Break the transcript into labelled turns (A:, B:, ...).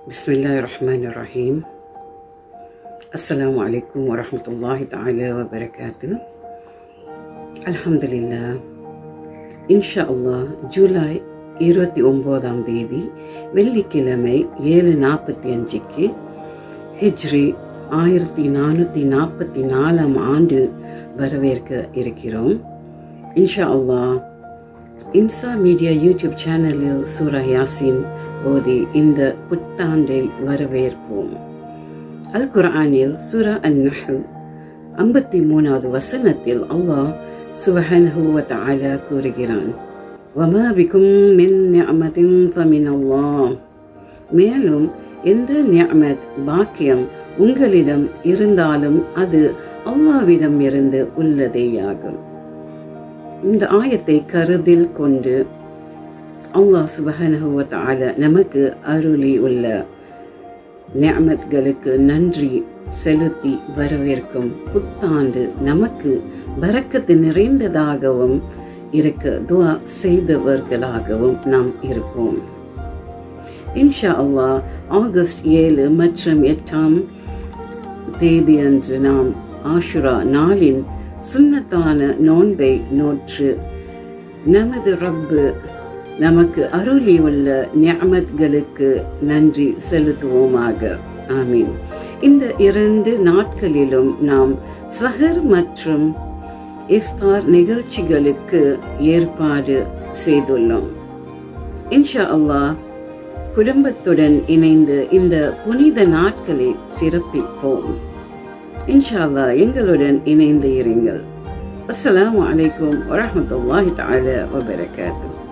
A: بسم الله الرحمن الرحيم السلام عليكم ورحمة الله تعالى وبركاته الحمد لله இன்ஷா அல்லாஹ் ஜூலை இருபத்தி ஒம்போதாம் தேதி வெள்ளிக்கிழமை ஏழு நாற்பத்தி அஞ்சுக்கு ஹிஜ்ரி ஆயிரத்தி நானூற்றி நாற்பத்தி நாலாம் ஆண்டு வரவேற்க இருக்கிறோம் இன்ஷா அல்லாஹ் இன்சா மீடியா யூடியூப் சேனலில் சூரா யாசின் ஓதி இந்த புத்தாண்டை வரவேற்போம் அல் குர்ஆனில் சூரா அன் நஹல் ஐம்பத்தி மூணாவது வசனத்தில் அல்லாஹ் சுபஹானஹு வ தஆலா கூறுகிறான் வமா பிகும் மின் நிஅமத்தின் ஃபமின் அல்லாஹ் மேலும் எந்த நிஅமத் பாக்கியம் உங்களிடம் இருந்தாலும் அது அல்லாவிடம் இருந்து உள்ளதேயாகும் இந்த ஆயத்தை கருதில் கொண்டு அல்லாஹ் சுபஹானஹு வ தஆலா நமக்கு அருளி உள்ள நியமத்களுக்கு நன்றி செலுத்தி வரவேற்கும் புத்தாண்டு நமக்கு பரக்கத்து நிறைந்ததாகவும் இருக்க துவா செய்தவர்களாகவும் நாம் இருப்போம் இன்ஷா அல்லாஹ் ஆகஸ்ட் ஏழு மற்றும் எட்டாம் தேதி அன்று நாம் ஆஷுரா நாளின் சுன்னத்தான நோன்பை நோற்று நமது ரப்பு நமக்கு அருளியுள்ள ஞாமத்களுக்கு நன்றி செலுத்துவோமாக ஆமீன் இந்த இரண்டு நாட்களிலும் நாம் சஹர் மற்றும் இஃப்தார் நிகழ்ச்சிகளுக்கு ஏற்பாடு செய்துள்ளோம் இன்ஷா அல்லாஹ் குடும்பத்துடன் இணைந்து இந்த புனித நாட்களை சிறப்பிப்போம் இன்ஷா அல்லாஹ் எங்களுடன் இணைந்து இருங்கள் அஸ்ஸலாமு அலைக்கும் வரஹ்மத்துல்லாஹி தஆலா வபரகாத்துஹு